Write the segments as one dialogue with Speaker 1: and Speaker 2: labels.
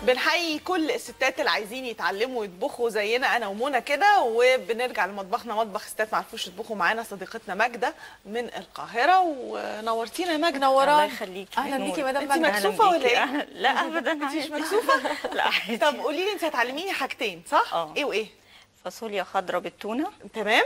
Speaker 1: بنحيي كل الستات اللي عايزين يتعلموا يطبخوا زينا انا ومنى كده وبنرجع لمطبخنا مطبخ ستات ما عرفوش يطبخوا معانا صديقتنا ماجده من القاهره ونورتينا يا ماجده
Speaker 2: الله
Speaker 3: منوران
Speaker 2: يخليكي
Speaker 3: اهلا بيكي مدام
Speaker 1: انتي
Speaker 3: ماجدة.
Speaker 1: مكسوفة
Speaker 2: أهلاً
Speaker 1: ولا
Speaker 2: بيكي.
Speaker 1: إيه؟
Speaker 2: أهلاً- لا ابدا
Speaker 1: انت مش
Speaker 2: عادي.
Speaker 1: مكسوفه
Speaker 2: لا عادي
Speaker 1: طب قولي لي انت هتعلميني حاجتين صح
Speaker 2: اه.
Speaker 1: ايه وايه
Speaker 2: فاصوليا خضراء بالتونه
Speaker 1: تمام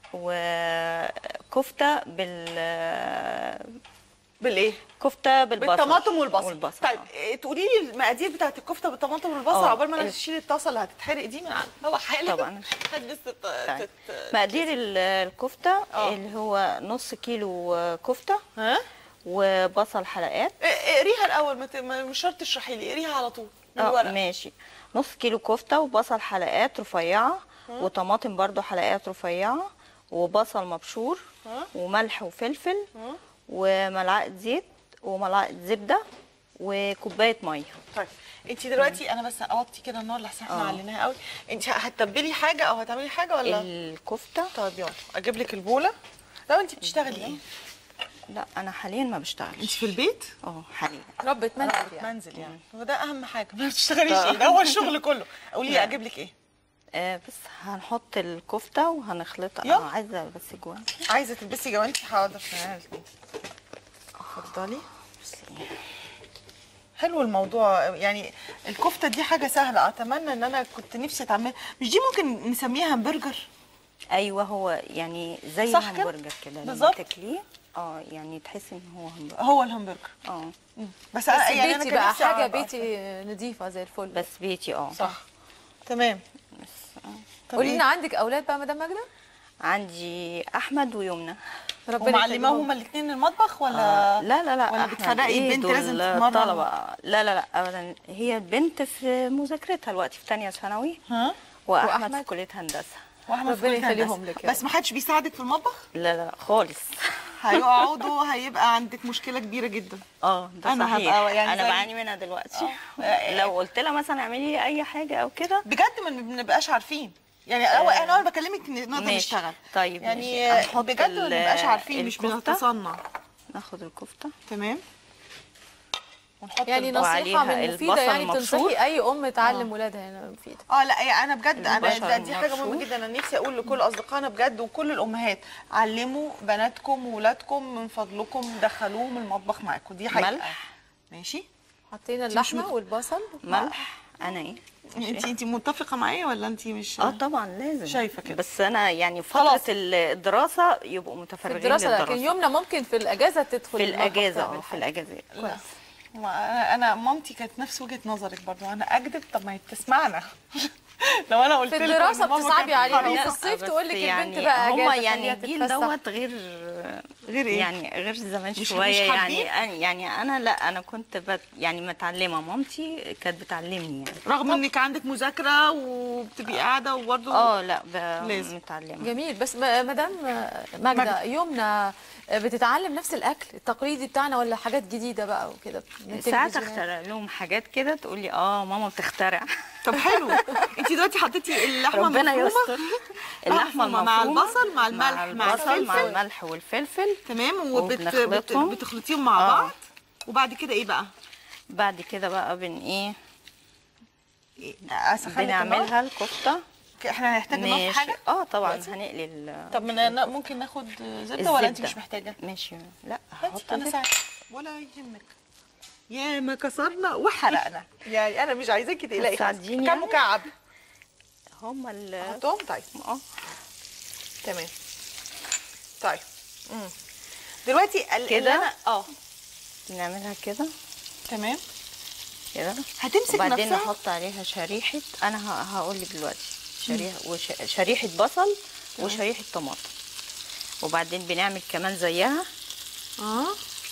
Speaker 2: وكفته بال
Speaker 1: بالايه
Speaker 2: كفته بالبصل
Speaker 1: بالطماطم والبصل,
Speaker 2: والبصل
Speaker 1: طيب إيه، تقولي لي المقادير بتاعت الكفته بالطماطم والبصل
Speaker 2: اه.
Speaker 1: عقبال ما انا
Speaker 2: ال-
Speaker 1: اشيل الطاسه اللي هتتحرق دي من عندي هو حالي
Speaker 2: طبعا.
Speaker 1: هتبس
Speaker 2: طيب. مقادير ال- الكفته
Speaker 1: اه.
Speaker 2: اللي هو نص كيلو كفته
Speaker 1: ها
Speaker 2: وبصل حلقات
Speaker 1: إيه، اقريها الاول ما ت- ما- مش شرط تشرحي لي اقريها على طول من
Speaker 2: اه
Speaker 1: الورق
Speaker 2: ماشي نص كيلو كفته وبصل حلقات رفيعه وطماطم برضو حلقات رفيعه وبصل مبشور
Speaker 1: ها؟
Speaker 2: وملح وفلفل
Speaker 1: ها؟
Speaker 2: وملعقه زيت وملعقه زبده وكوبايه ميه
Speaker 1: طيب انت دلوقتي انا بس اوطي كده النار لحسن احنا
Speaker 2: اه.
Speaker 1: عليناها قوي انت هتتبلي حاجه او هتعملي حاجه ولا
Speaker 2: الكفته
Speaker 1: طيب يلا اجيب لك البوله لو انت بتشتغلي ايه
Speaker 2: لا انا حاليا ما
Speaker 1: انت
Speaker 2: بشتغلش
Speaker 1: في البيت
Speaker 2: اه حاليا
Speaker 3: ربة منزل يعني
Speaker 1: منزل يعني هو ده اهم حاجه ما بتشتغليش ايه ده هو الشغل كله قولي لي
Speaker 2: لا.
Speaker 1: اجيب لك ايه
Speaker 2: آه بس هنحط الكفته وهنخلطها
Speaker 1: يلا.
Speaker 2: اه عايزه بس جوان
Speaker 1: عايزه تلبسي جوانتي حاضر اتفضلي حلو الموضوع يعني الكفته دي حاجه سهله اتمنى ان انا كنت نفسي اتعمل مش دي ممكن نسميها همبرجر
Speaker 2: ايوه هو يعني زي
Speaker 1: صح كده؟
Speaker 2: الهمبرجر كده لما
Speaker 1: بالظبط.
Speaker 2: تاكليه اه يعني تحسي ان هو همبرجر
Speaker 1: هو الهمبرجر
Speaker 2: اه
Speaker 1: بس,
Speaker 3: بس
Speaker 1: أنا يعني انا
Speaker 3: بيتي
Speaker 1: كان
Speaker 3: بقى
Speaker 1: نفسي
Speaker 3: حاجة
Speaker 1: أعرف-
Speaker 3: بيتي نظيفة زي الفل
Speaker 2: بس بيتي اه
Speaker 1: صح تمام
Speaker 2: بس آه.
Speaker 1: طب
Speaker 3: قولي
Speaker 1: إيه؟
Speaker 3: لنا عندك اولاد بقى مدام ماجدة
Speaker 2: عندي احمد ويمنى
Speaker 3: ربنا
Speaker 1: ومعلماهم
Speaker 3: يخليهم.
Speaker 1: هما الاثنين المطبخ ولا
Speaker 2: آه لا لا لا
Speaker 1: ولا
Speaker 2: أحمد
Speaker 1: بتفرقي
Speaker 2: إيه
Speaker 1: البنت
Speaker 2: دول
Speaker 1: لازم تتمرن؟
Speaker 2: طلبة لا لا لا ابدا هي البنت في مذاكرتها دلوقتي في ثانيه ثانوي
Speaker 1: ها
Speaker 2: واحمد,
Speaker 3: وأحمد؟
Speaker 2: في كليه هندسه
Speaker 1: واحمد في
Speaker 3: ربنا
Speaker 1: كلية
Speaker 3: يخليهم
Speaker 1: هندسة.
Speaker 3: لك يا
Speaker 1: بس ما حدش بيساعدك في المطبخ
Speaker 2: لا لا لا خالص
Speaker 1: هيقعدوا هيبقى عندك مشكله كبيره جدا
Speaker 2: اه ده
Speaker 1: أنا
Speaker 2: صحيح
Speaker 1: هبقى يعني
Speaker 2: انا
Speaker 1: زي-
Speaker 2: بعاني منها دلوقتي
Speaker 1: آه.
Speaker 2: لو قلت لها مثلا اعملي اي حاجه او كده
Speaker 1: بجد ما بنبقاش عارفين يعني أو انا اول بكلمك ن- نقدر
Speaker 2: ماشي.
Speaker 1: نشتغل
Speaker 2: طيب
Speaker 1: يعني
Speaker 2: ماشي. هنحط
Speaker 1: بجد ما
Speaker 2: ال-
Speaker 1: بنبقاش عارفين مش
Speaker 2: الكفتة.
Speaker 1: بنتصنع
Speaker 2: ناخد الكفته
Speaker 1: تمام ونحط
Speaker 3: يعني
Speaker 1: البصل.
Speaker 3: نصيحة
Speaker 2: وعليها
Speaker 3: من
Speaker 2: البصل
Speaker 3: مفيدة يعني
Speaker 2: المبشور.
Speaker 3: تنصحي أي أم تعلم ولادها هنا مفيدة
Speaker 1: اه لا يعني انا بجد انا
Speaker 2: البشر
Speaker 1: ده دي حاجه مهمه
Speaker 2: المبشور.
Speaker 1: جدا انا نفسي اقول لكل اصدقائنا بجد وكل الامهات علموا بناتكم وولادكم من فضلكم دخلوهم المطبخ معاكم دي حقيقه
Speaker 2: ملح.
Speaker 1: ماشي
Speaker 3: حطينا
Speaker 1: مش
Speaker 3: اللحمة
Speaker 1: مت-
Speaker 3: والبصل
Speaker 2: ملح انا ايه
Speaker 1: انت انت متفقه معايا ولا انت مش
Speaker 2: اه طبعا لازم
Speaker 1: شايفة كده.
Speaker 2: بس انا يعني
Speaker 1: خلاص.
Speaker 2: فتره الدراسه يبقوا
Speaker 3: في
Speaker 2: متفرغين
Speaker 3: الدراسة لكن
Speaker 2: للدراسه
Speaker 3: يومنا ممكن في الأجازة تدخل
Speaker 2: في
Speaker 3: المطبخ
Speaker 2: الاجازه
Speaker 3: تعمل
Speaker 2: اه في
Speaker 3: حاجة.
Speaker 2: الاجازه
Speaker 1: لا ما انا انا مامتي كانت نفس وجهه نظرك برضو انا اكذب طب ما هي بتسمعنا لو انا قلت
Speaker 3: في
Speaker 1: لك
Speaker 3: الدراسة
Speaker 1: إن ماما
Speaker 3: بتصعبي
Speaker 1: كانت
Speaker 3: عليها
Speaker 1: حريصة.
Speaker 3: وفي الصيف
Speaker 2: بس
Speaker 3: تقول لك البنت
Speaker 2: يعني
Speaker 3: بقى
Speaker 2: هما
Speaker 3: أجازة
Speaker 2: يعني
Speaker 3: خليها
Speaker 2: الجيل
Speaker 3: تتفسح.
Speaker 2: دوت غير
Speaker 1: غير ايه
Speaker 2: يعني غير زمان
Speaker 1: مش-
Speaker 2: شويه
Speaker 1: مش حابين؟
Speaker 2: يعني أنا يعني انا لا انا كنت بت يعني متعلمه مامتي كانت بتعلمني يعني
Speaker 1: رغم انك عندك مذاكره وبتبقي قاعده وبرضه
Speaker 2: اه لا ب-
Speaker 1: لازم.
Speaker 2: متعلمه
Speaker 3: جميل بس م- مدام ماجدة
Speaker 1: ماجدة.
Speaker 3: يومنا بتتعلم نفس الأكل التقليدي بتاعنا ولا حاجات جديدة بقى وكده من
Speaker 2: ساعات
Speaker 3: التلفزيونات؟
Speaker 2: اخترع لهم حاجات كده تقول لي اه ماما بتخترع
Speaker 1: طب حلو انت دلوقتي حطيتي اللحمه
Speaker 2: ربنا
Speaker 1: المفرومه
Speaker 2: يستر اللحمه
Speaker 1: مفرومة مع
Speaker 2: المفرومه
Speaker 1: البصل، مع الملح، مع
Speaker 2: مع البصل مع
Speaker 1: الفلفل.
Speaker 2: الملح والفلفل
Speaker 1: تمام
Speaker 2: وبنخلطهم.
Speaker 1: وبتخلطيهم مع
Speaker 2: آه.
Speaker 1: بعض وبعد كده ايه بقى
Speaker 2: بعد كده بقى بن ايه
Speaker 1: إيه، اسخن لك النار؟
Speaker 2: بنعملها الكفته
Speaker 1: احنا هنحتاج نار في
Speaker 2: ماشي
Speaker 1: حاجه
Speaker 2: اه طبعا
Speaker 1: دلوقتي؟
Speaker 2: هنقلي ال-
Speaker 1: طب من أنا ممكن ناخد زبده ولا انت
Speaker 2: الزبدة.
Speaker 1: مش محتاجه
Speaker 2: ماشي لا
Speaker 1: هاتي،
Speaker 2: هحط
Speaker 1: انا
Speaker 2: زبدة.
Speaker 1: ساعد ولا يهمك يا ما كسرنا وحرقنا يعني انا مش عايزاكي تقلقي خالص.
Speaker 2: هتساعديني
Speaker 1: كم
Speaker 2: يعني؟
Speaker 1: مكعب
Speaker 2: هما ال
Speaker 1: احطهم طيب
Speaker 2: اه
Speaker 1: تمام طيب مم. دلوقتي ال-
Speaker 2: كده؟
Speaker 1: اللي انا اه
Speaker 2: نعملها كده
Speaker 1: تمام
Speaker 2: كده
Speaker 1: هتمسك
Speaker 2: وبعدين
Speaker 1: نفسها
Speaker 2: نحط عليها شريحه انا هقول لك دلوقتي شريحه وش... شريحه بصل وشريحه طماطم وبعدين بنعمل كمان زيها
Speaker 1: اه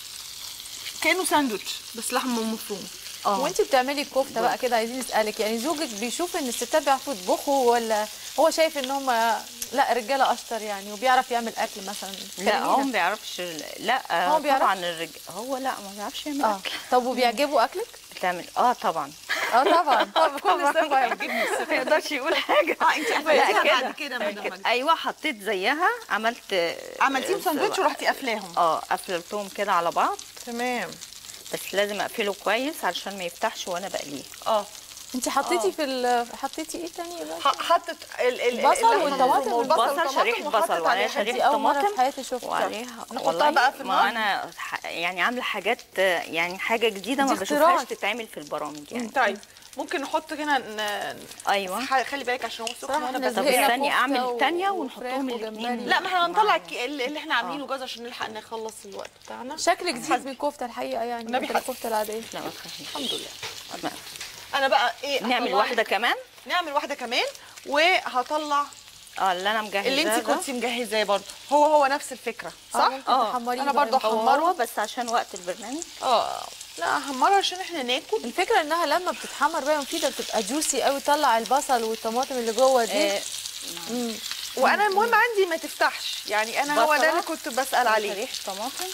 Speaker 1: كانه ساندوتش بس لحمه مفرومه
Speaker 2: اه
Speaker 3: وانت بتعملي الكفته بقى كده عايزين نسالك يعني زوجك بيشوف ان الستات بيعرفوا يطبخوا ولا هو شايف ان هم لا رجاله اشطر يعني وبيعرف يعمل اكل مثلا
Speaker 2: لا هو ما
Speaker 3: كلمينا.
Speaker 2: بيعرفش لا
Speaker 3: هو
Speaker 2: هو
Speaker 3: بيعرف؟
Speaker 2: طبعا الرج... هو لا ما بيعرفش يعمل
Speaker 3: اه
Speaker 2: اكل
Speaker 3: طب وبيعجبوا اكلك
Speaker 2: بتعمل اه طبعا
Speaker 3: اه طبعا طب كل الستات
Speaker 1: يعجبني الست
Speaker 2: ما يقدرش يقول حاجه
Speaker 1: اه انت
Speaker 2: لا
Speaker 1: قفلتيها
Speaker 2: كده
Speaker 1: بعد كده مدام
Speaker 2: كده.
Speaker 1: مجد.
Speaker 2: ايوه حطيت زيها عملت
Speaker 1: عملتيهم ساندوتش ورحتي قافلاهم
Speaker 2: اه قفلتهم كده على بعض
Speaker 1: تمام
Speaker 2: بس لازم اقفله كويس علشان ما يفتحش وانا بقليه
Speaker 1: اه
Speaker 3: انت حطيتي في ال... حطيتي ايه تاني بقى
Speaker 1: ح- حطت ال- ال-
Speaker 3: البصل
Speaker 1: اللحمة
Speaker 3: والطماطم
Speaker 1: والبصل
Speaker 2: بصل
Speaker 1: والطماطم
Speaker 2: شريحه
Speaker 1: وحطت
Speaker 2: بصل وعليها
Speaker 1: عليها
Speaker 2: شريحه
Speaker 3: دي اول مره في
Speaker 2: طماطم
Speaker 3: حياتي شفتها
Speaker 2: وعليها
Speaker 1: نحطها
Speaker 2: والله
Speaker 1: بقى في النار؟
Speaker 2: ما انا ح- يعني عامله حاجات يعني حاجه جديده ما
Speaker 3: دي
Speaker 2: بشوفهاش
Speaker 3: اختراع.
Speaker 2: تتعمل في البرامج يعني
Speaker 1: طيب ممكن نحط هنا ن-
Speaker 2: ايوه
Speaker 1: ح- خلي بالك عشان هو سخن
Speaker 3: صراحة
Speaker 1: وانا
Speaker 3: احنا
Speaker 1: بس
Speaker 2: طب
Speaker 3: زهقنا
Speaker 2: استني
Speaker 3: كفتة
Speaker 2: اعمل
Speaker 3: و-
Speaker 2: التانية
Speaker 3: وفراخ
Speaker 2: ونحطهم
Speaker 3: وجمبري.
Speaker 2: الاثنين
Speaker 1: لا ما احنا هنطلع الك- اللي اللي احنا عاملينه جاز عشان نلحق نخلص الوقت بتاعنا
Speaker 3: شكل جديد من الكفته الحقيقه يعني
Speaker 1: نبي
Speaker 3: غير
Speaker 1: حسن.
Speaker 3: الكفته العاديه
Speaker 2: لا ما تخافيش
Speaker 1: الحمد لله
Speaker 2: ما-
Speaker 1: انا بقى ايه
Speaker 2: نعمل
Speaker 1: هطلع
Speaker 2: واحده
Speaker 1: لك-
Speaker 2: كمان
Speaker 1: نعمل واحده كمان وهطلع
Speaker 2: اه اللي انا مجهزاه
Speaker 1: اللي انت
Speaker 2: ده.
Speaker 1: كنتي مجهزاه برضه هو هو نفس الفكره
Speaker 3: آه،
Speaker 1: صح
Speaker 3: ممكن
Speaker 2: آه.
Speaker 3: تحمريه
Speaker 1: أنا
Speaker 3: بقى.
Speaker 1: برضه
Speaker 2: هو
Speaker 1: حمره.
Speaker 2: هو بس عشان وقت البرنامج
Speaker 1: اه لا هحمرها عشان احنا ناكل
Speaker 3: الفكره انها لما بتتحمر بقى مفيده بتبقى جوسي قوي تطلع البصل والطماطم اللي جوه دي
Speaker 2: آه،
Speaker 3: مم.
Speaker 1: وانا المهم عندي ما تفتحش يعني انا هو ده
Speaker 2: بصلة.
Speaker 1: اللي كنت بسال عليه
Speaker 2: شريحه طماطم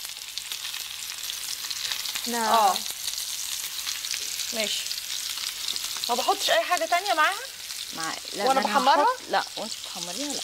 Speaker 3: نعم
Speaker 1: اه ماشي ما بحطش اي حاجه تانية معاها
Speaker 2: مع لا
Speaker 1: وأنا
Speaker 2: ما
Speaker 1: بحمرها؟
Speaker 2: هحط- لا وانت بتحمريها لا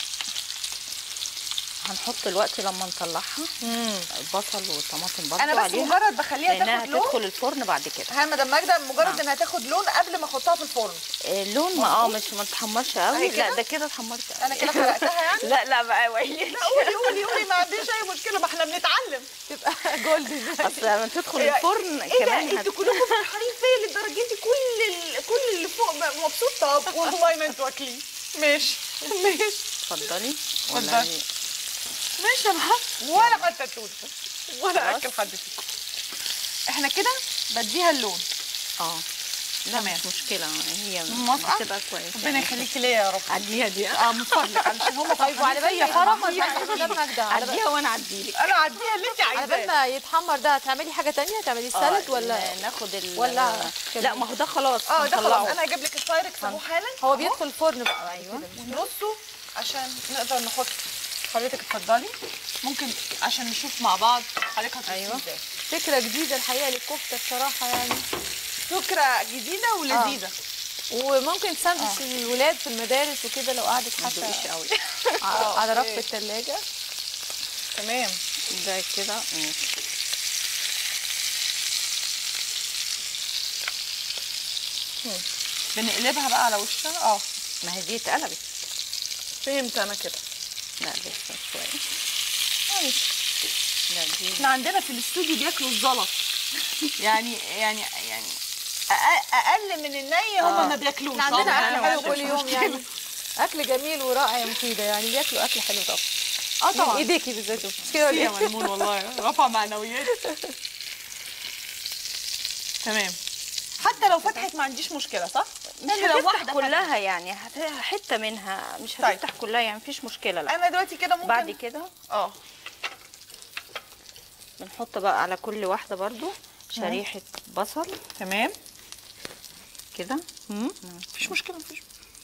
Speaker 2: هنحط الوقت لما نطلعها البصل والطماطم برضه
Speaker 1: انا بس
Speaker 2: عليها
Speaker 1: مجرد بخليها
Speaker 2: لانها
Speaker 1: تاخد لون
Speaker 2: هتدخل الفرن بعد كده
Speaker 1: ها مدام ماجده مجرد
Speaker 2: نعم.
Speaker 1: انها تاخد لون قبل ما احطها في الفرن
Speaker 2: آه، اللون ما اه مش ما تحمرش قوي
Speaker 1: أهي
Speaker 2: لا
Speaker 1: كده؟
Speaker 2: ده كده اتحمرت قوي
Speaker 1: انا كده حرقتها يعني
Speaker 2: لا لا بقى ويلي
Speaker 1: لا قولي قولي قولي ما عنديش اي مشكله ما احنا بنتعلم
Speaker 3: تبقى جولدن
Speaker 2: اصل لما تدخل
Speaker 1: إيه-
Speaker 2: الفرن
Speaker 1: ايه ده
Speaker 2: كمان هت...
Speaker 1: انتوا كلكم فرحانين فيا للدرجه دي كل ال... كل اللي فوق م- مبسوط طب والله ما انتوا واكلين ماشي ماشي
Speaker 2: اتفضلي
Speaker 1: اتفضلي.
Speaker 2: ولا
Speaker 1: ماشي يا محمد ولا حتى توت ولا
Speaker 2: خلاص.
Speaker 1: اكل حد فيكم احنا كده بديها اللون
Speaker 2: اه لا
Speaker 1: تمام.
Speaker 2: مش مشكلة هي
Speaker 1: موافقة؟
Speaker 2: بتبقى كويس
Speaker 1: ربنا يخليكي ليا يا رب
Speaker 2: عديها دي
Speaker 1: اه من فضلك علشان هم
Speaker 3: طيب وعلى بال ما يتحمر بقى مدام ماجده على بال-
Speaker 2: عديها وانا اعديلك
Speaker 1: انا عديها اللي انت
Speaker 3: على بال
Speaker 1: عايزاه
Speaker 3: ما يتحمر ده هتعملي حاجه تانية تعملي السلد ولا
Speaker 2: ناخد ال
Speaker 3: ولا
Speaker 2: لا ما هو ده خلاص
Speaker 1: اه ده خلاص
Speaker 2: هنطلعه.
Speaker 1: انا هجيب لك البايركس اهو حالا
Speaker 3: هو بيدخل الفرن بقى
Speaker 2: ايوه
Speaker 1: ونرصه عشان نقدر نحط حضرتك اتفضلي ممكن عشان نشوف مع بعض حضرتك هترصيه
Speaker 2: أيوة.
Speaker 1: ازاي
Speaker 3: فكره جديده الحقيقه للكفته بصراحه يعني
Speaker 1: فكره جديده ولذيذه
Speaker 3: وممكن تساندوش الولاد في المدارس وكده لو قعدت
Speaker 2: ما
Speaker 3: حتى
Speaker 2: تدوقيش قوي
Speaker 3: ع- على رف
Speaker 1: أوكي.
Speaker 3: الثلاجه
Speaker 1: تمام
Speaker 2: ده كده ماشي.
Speaker 1: بنقلبها بقى على وشها اه
Speaker 2: ما هي دي اتقلبت
Speaker 1: فهمت انا كده
Speaker 2: لا لسه شويه
Speaker 1: معلش
Speaker 2: لا دي
Speaker 1: احنا عندنا في الاستوديو بياكلوا الزلط يعني يعني يعني أقل- اقل من الني هم
Speaker 2: آه.
Speaker 1: ما بياكلوش
Speaker 3: احنا عندنا
Speaker 1: طبعاً.
Speaker 3: اكل حلو
Speaker 1: مش
Speaker 3: كل يوم
Speaker 1: مشكلة.
Speaker 3: يعني اكل جميل ورائع يا مفيده يعني بياكلوا اكل حلو طبعا
Speaker 1: اه
Speaker 3: من
Speaker 1: طبعا
Speaker 3: ايديكي بالذات مش كده ولا
Speaker 1: يا
Speaker 3: إيه؟
Speaker 1: ميمون والله رفع معنويات تمام حتى لو فتحت ما عنديش مشكله صح؟
Speaker 2: مش
Speaker 1: يعني لو
Speaker 2: هتفتح
Speaker 1: واحدة
Speaker 2: كلها يعني هت- حته منها مش
Speaker 1: طيب.
Speaker 2: هتفتح كلها يعني مفيش مشكله لا
Speaker 1: انا دلوقتي كده ممكن
Speaker 2: بعد كده
Speaker 1: اه
Speaker 2: بنحط بقى على كل واحده برضو شريحه بصل
Speaker 1: تمام
Speaker 2: كده
Speaker 1: مفيش مشكله مفيش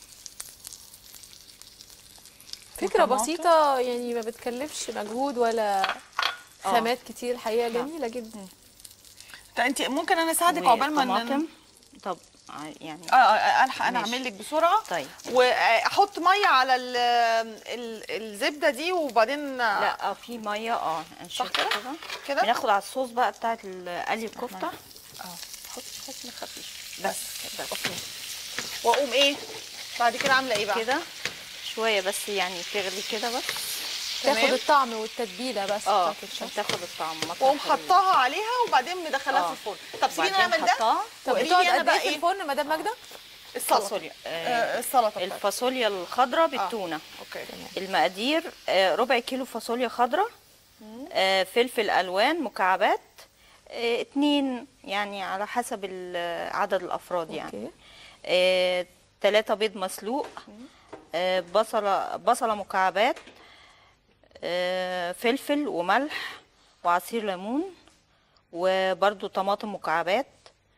Speaker 3: فكره
Speaker 1: وطماطم.
Speaker 3: بسيطه يعني ما بتكلفش مجهود ولا خامات كتير حقيقه جميله جدا
Speaker 1: طب انت ممكن انا اساعدك عقبال ما
Speaker 2: والطماطم.
Speaker 1: ن-
Speaker 2: طب ع- يعني
Speaker 1: اه اه الحق انا
Speaker 2: ماشي.
Speaker 1: اعمل لك بسرعه
Speaker 2: طيب
Speaker 1: واحط ميه على ال ال الزبده دي وبعدين
Speaker 2: لا اه في ميه اه
Speaker 1: صح
Speaker 2: نشوف
Speaker 1: كده؟
Speaker 2: كده
Speaker 1: كده
Speaker 2: بناخد على الصوص بقى بتاعت ال- قلي الكفته
Speaker 1: اه
Speaker 2: حط حط خفيف
Speaker 1: بس
Speaker 2: بس
Speaker 1: اوكي واقوم ايه بعد كده عامله ايه بقى
Speaker 2: كده شويه بس يعني تغلي كده بس
Speaker 3: تاخد
Speaker 1: تمام.
Speaker 3: الطعم والتتبيله بس
Speaker 2: اه
Speaker 3: بتاعت
Speaker 2: عشان
Speaker 3: الشخص.
Speaker 2: تاخد الطعم مطرح
Speaker 1: واقوم
Speaker 2: ال-
Speaker 1: حطاها عليها وبعدين مدخلاها
Speaker 2: آه.
Speaker 1: في الفرن طب سيبيني
Speaker 2: وبعدين
Speaker 1: اعمل ده
Speaker 2: حطاها
Speaker 3: طب
Speaker 1: وقولي
Speaker 3: بتقعد
Speaker 1: لي انا
Speaker 3: قد
Speaker 1: بقى
Speaker 3: ايه في
Speaker 1: ايه
Speaker 3: الفرن مدام ماجده
Speaker 1: السلطه
Speaker 2: فاصوليا آه،
Speaker 1: آه، السلطه بتاعتي.
Speaker 2: الفاصوليا الخضراء بالتونه
Speaker 1: اوكي
Speaker 2: المقادير آه، ربع كيلو فاصوليا خضراء آه، فلفل الوان مكعبات آه، اتنين يعني على حسب ال- عدد الافراد يعني
Speaker 3: اوكي
Speaker 2: آه، تلاتة بيض مسلوق آه، بصلة بصلة مكعبات آه، فلفل وملح وعصير ليمون وبرضو طماطم مكعبات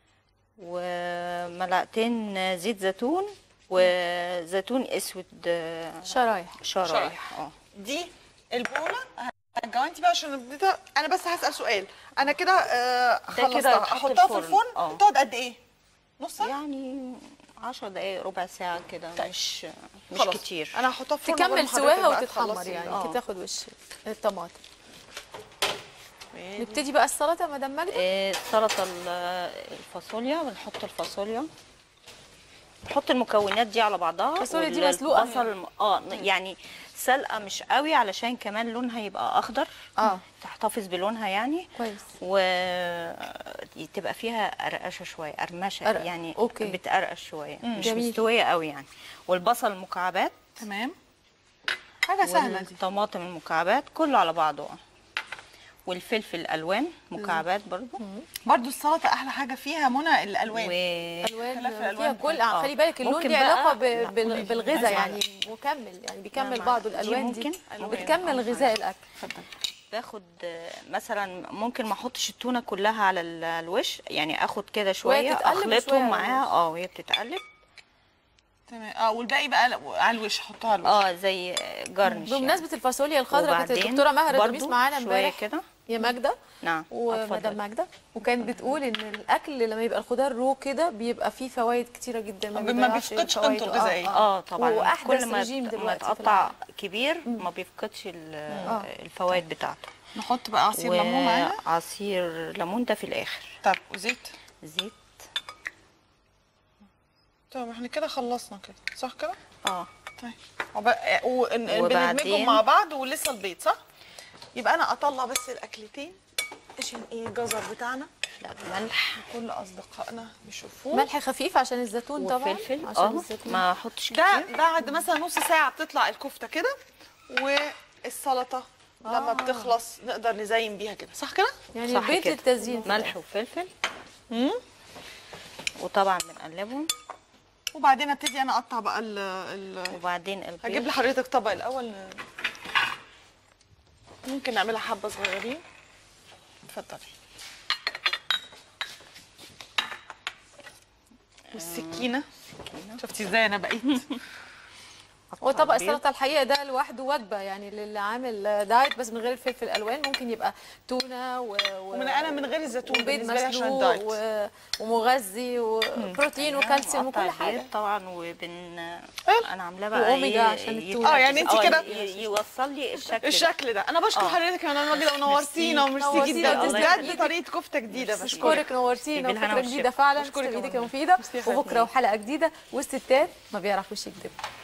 Speaker 2: وملعقتين زيت زيتون وزيتون اسود آه،
Speaker 3: شرايح
Speaker 2: شرايح
Speaker 1: شرايح.
Speaker 2: اه
Speaker 1: دي البوله هتجوانتي بقى عشان البتاع انا بس هسال سؤال انا كده آه
Speaker 2: كده
Speaker 1: خلصتها
Speaker 2: يتحط
Speaker 1: احطها في
Speaker 2: الفرن.
Speaker 1: الفرن
Speaker 2: اه.
Speaker 1: تقعد قد ايه نص ساعه
Speaker 2: يعني عشر دقايق ربع ساعة كده
Speaker 1: طيب.
Speaker 2: مش مش
Speaker 1: خلاص.
Speaker 2: كتير
Speaker 1: انا هحطها في الفرن
Speaker 3: تكمل
Speaker 1: وبعدين حضرتك
Speaker 3: سواها
Speaker 1: بقى
Speaker 3: وتتحمر
Speaker 1: تخلصي
Speaker 3: يعني
Speaker 2: اه.
Speaker 3: كده تاخد وش الطماطم
Speaker 1: ال-
Speaker 3: نبتدي بقى السلطه يا مدام ماجده
Speaker 2: آه، سلطة ال- الفاصوليا بنحط الفاصوليا نحط المكونات دي على بعضها
Speaker 3: الفاصوليا دي
Speaker 2: وال-
Speaker 3: مسلوقة؟
Speaker 2: البصل م- اه يعني سلقه مش قوي علشان كمان لونها يبقى اخضر
Speaker 3: اه
Speaker 2: تحتفظ بلونها يعني
Speaker 3: كويس
Speaker 2: وتبقى فيها قرقشه شويه قرمشه
Speaker 3: قرق-
Speaker 2: يعني
Speaker 3: أوكي.
Speaker 2: بتقرقش شويه مش
Speaker 3: جميل.
Speaker 2: مستويه قوي يعني والبصل مكعبات
Speaker 1: تمام حاجه سهله دي
Speaker 2: والطماطم المكعبات كله على بعضه اه والفلفل الوان مكعبات برضو
Speaker 1: برضو السلطه احلى حاجه فيها منى الالوان
Speaker 2: و...
Speaker 3: الوان
Speaker 1: اختلاف
Speaker 3: فيها
Speaker 1: الألوان
Speaker 3: كل
Speaker 2: آه.
Speaker 3: خلي بالك اللون
Speaker 2: ممكن
Speaker 3: ليه
Speaker 2: بقى-
Speaker 3: علاقه ب-
Speaker 2: لا،
Speaker 3: بال-
Speaker 1: قولي لي.
Speaker 3: بالغذاء
Speaker 1: عايزة
Speaker 3: يعني مكمل يعني بيكمل
Speaker 2: مع-
Speaker 3: بعض
Speaker 2: دي
Speaker 3: الالوان دي
Speaker 2: ممكن؟
Speaker 3: بتكمل غذاء الاكل
Speaker 1: اتفضل
Speaker 2: باخد آه، مثلا ممكن ما احطش التونه كلها على ال- الوش يعني اخد كده شويه
Speaker 3: تتقلب وشوية
Speaker 2: اخلطهم
Speaker 3: على
Speaker 2: معاها
Speaker 3: الوش.
Speaker 2: اه وهي بتتقلب
Speaker 1: تمام اه والباقي بقى على الوش حطها على الوش
Speaker 2: اه زي جارنش
Speaker 3: بمناسبه الفاصوليا الخضراء كانت
Speaker 2: وبعدين
Speaker 3: الدكتوره ماهره
Speaker 2: برضو
Speaker 3: تلميذ معانا
Speaker 2: شويه
Speaker 3: امبارح
Speaker 2: كده
Speaker 3: يا ماجده
Speaker 2: نعم
Speaker 3: ومدام
Speaker 2: اتفضل.
Speaker 3: ماجده وكانت بتقول ان الاكل لما يبقى الخضار رو كده بيبقى فيه فوائد كتيره جدا
Speaker 1: ما
Speaker 3: بيضيعش
Speaker 1: بيفقدش
Speaker 3: فوايده.
Speaker 1: قيمته الغذائية.
Speaker 2: اه طبعا
Speaker 3: واحدث
Speaker 2: كل ما
Speaker 3: رجيم
Speaker 2: ما
Speaker 3: دلوقتي في
Speaker 2: يتقطع
Speaker 3: العالم.
Speaker 2: كبير ما بيفقدش ال- الفوائد بتاعته
Speaker 1: نحط بقى عصير ليمون معانا
Speaker 2: وعصير ليمون ده في الاخر
Speaker 1: طب وزيت
Speaker 2: زيت
Speaker 1: طب احنا كده خلصنا كده صح كده
Speaker 2: اه
Speaker 1: طيب وب... ون...
Speaker 2: وبعدين-
Speaker 1: بندمجهم مع بعض ولسه البيض صح يبقى انا اطلع بس الاكلتين عشان ايه الجزر بتاعنا
Speaker 2: لا ملح
Speaker 1: كل اصدقائنا يشوفوه
Speaker 3: ملح خفيف عشان الزيتون طبعا
Speaker 2: وفلفل
Speaker 3: عشان
Speaker 2: اه
Speaker 3: الزيتون
Speaker 2: ما احطش
Speaker 1: ده
Speaker 2: كتير
Speaker 1: بعد مثلا نص ساعه بتطلع الكفته كده والسلطه لما بتخلص نقدر نزين بيها كده صح كده
Speaker 3: يعني
Speaker 2: صح
Speaker 3: البيض
Speaker 2: كده.
Speaker 3: للتزيين
Speaker 2: ملح وفلفل
Speaker 1: مم.
Speaker 2: وطبعا بنقلبهم
Speaker 1: وبعدين ابتدي انا اقطع بقى ال ال
Speaker 2: وبعدين البيض
Speaker 1: هجيب لحضرتك طبق الاول ممكن نعملها حبه صغيرين اتفضلي والسكينه شفتي ازاي انا بقيت
Speaker 3: هو طبق
Speaker 2: البيض.
Speaker 3: السلطه الحقيقه ده لوحده وجبه يعني للي عامل دايت بس من غير الفلفل الالوان ممكن يبقى تونه و... و...
Speaker 1: ومن انا من غير الزيتون
Speaker 3: وبيض
Speaker 1: بالنسبه لي عشان
Speaker 3: مسلوق
Speaker 1: الدايت
Speaker 3: و... ومغذي وبروتين وكالسيوم
Speaker 2: نقطع
Speaker 3: وكل حاجه
Speaker 2: البيض طبعا وبن انا عاملاه بقى
Speaker 3: وأوميجا
Speaker 2: إيه،
Speaker 3: عشان
Speaker 2: ي-
Speaker 3: التونة.
Speaker 1: آه، يعني أنت
Speaker 2: آه،
Speaker 1: كده-
Speaker 2: ي- يوصل لي الشكل ده.
Speaker 1: الشكل ده انا بشكر
Speaker 2: آه.
Speaker 1: حضرتك يا مدام ماجده ونورتينا وميرسي
Speaker 3: نورتينا
Speaker 1: جدا
Speaker 3: الله
Speaker 1: بجد
Speaker 2: يخليك.
Speaker 1: طريقه كفته جديده بشكرك
Speaker 3: اشكرك نورتينا
Speaker 2: بالهنا
Speaker 3: وفكره
Speaker 2: والشفا.
Speaker 3: جديده فعلا
Speaker 1: أشكرك يا
Speaker 3: تسلم ايدك
Speaker 1: ماما.
Speaker 3: يا مفيده
Speaker 1: ميرسي يا حبيبتي.
Speaker 3: وبكره وحلقه جديده والستات ما بيعرفوش يكذبوا